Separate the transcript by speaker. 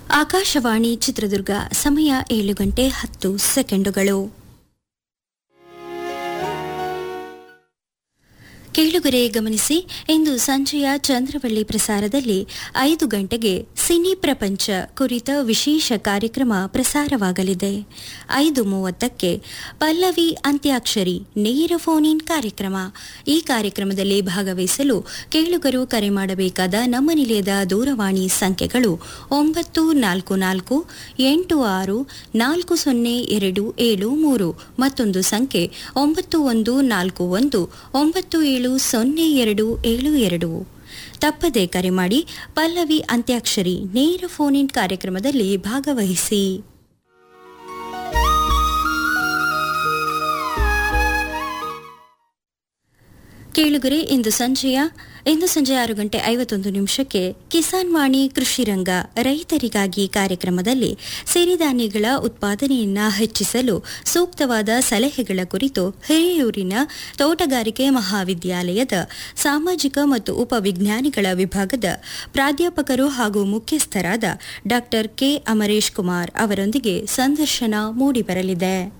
Speaker 1: ಆಕಾಶವಾಣಿ ಚಿತ್ರದುರ್ಗ ಸಮಯ ಏಳು ಗಂಟೆ ಹತ್ತು ಸೆಕೆಂಡುಗಳು ಕೇಳುಗರೆ ಗಮನಿಸಿ ಇಂದು ಸಂಜೆಯ ಚಂದ್ರವಳ್ಳಿ ಪ್ರಸಾರದಲ್ಲಿ ಐದು ಗಂಟೆಗೆ ಸಿನಿ ಪ್ರಪಂಚ ಕುರಿತ ವಿಶೇಷ ಕಾರ್ಯಕ್ರಮ ಪ್ರಸಾರವಾಗಲಿದೆ ಐದು ಮೂವತ್ತಕ್ಕೆ ಪಲ್ಲವಿ ಅಂತ್ಯಾಕ್ಷರಿ ನೇರ ಫೋನ್ ಇನ್ ಕಾರ್ಯಕ್ರಮ ಈ ಕಾರ್ಯಕ್ರಮದಲ್ಲಿ ಭಾಗವಹಿಸಲು ಕೇಳುಗರು ಕರೆ ಮಾಡಬೇಕಾದ ನಮ್ಮ ನಿಲಯದ ದೂರವಾಣಿ ಸಂಖ್ಯೆಗಳು ಒಂಬತ್ತು ನಾಲ್ಕು ನಾಲ್ಕು ಎಂಟು ಆರು ನಾಲ್ಕು ಸೊನ್ನೆ ಎರಡು ಏಳು ಮೂರು ಮತ್ತೊಂದು ಸಂಖ್ಯೆ ಒಂಬತ್ತು ಒಂದು ನಾಲ್ಕು ಒಂದು ಒಂಬತ್ತು ಏಳು ಸೊನ್ನೆ ಎರಡು ಏಳು ಎರಡು ತಪ್ಪದೆ ಕರೆ ಮಾಡಿ ಪಲ್ಲವಿ ಅಂತ್ಯಾಕ್ಷರಿ ನೇರ ಫೋನ್ ಇನ್ ಕಾರ್ಯಕ್ರಮದಲ್ಲಿ ಭಾಗವಹಿಸಿ ಕೇಳುಗರೆ ಇಂದು ಸಂಜೆಯ ಇಂದು ಸಂಜೆ ಆರು ಗಂಟೆ ಐವತ್ತೊಂದು ನಿಮಿಷಕ್ಕೆ ಕಿಸಾನ್ ವಾಣಿ ಕೃಷಿ ರಂಗ ರೈತರಿಗಾಗಿ ಕಾರ್ಯಕ್ರಮದಲ್ಲಿ ಸಿರಿಧಾನ್ಯಗಳ ಉತ್ಪಾದನೆಯನ್ನ ಹೆಚ್ಚಿಸಲು ಸೂಕ್ತವಾದ ಸಲಹೆಗಳ ಕುರಿತು ಹಿರಿಯೂರಿನ ತೋಟಗಾರಿಕೆ ಮಹಾವಿದ್ಯಾಲಯದ ಸಾಮಾಜಿಕ ಮತ್ತು ಉಪವಿಜ್ಞಾನಿಗಳ ವಿಭಾಗದ ಪ್ರಾಧ್ಯಾಪಕರು ಹಾಗೂ ಮುಖ್ಯಸ್ಥರಾದ ಡಾ ಕೆ ಅಮರೇಶ್ ಕುಮಾರ್ ಅವರೊಂದಿಗೆ ಸಂದರ್ಶನ ಮೂಡಿಬರಲಿದೆ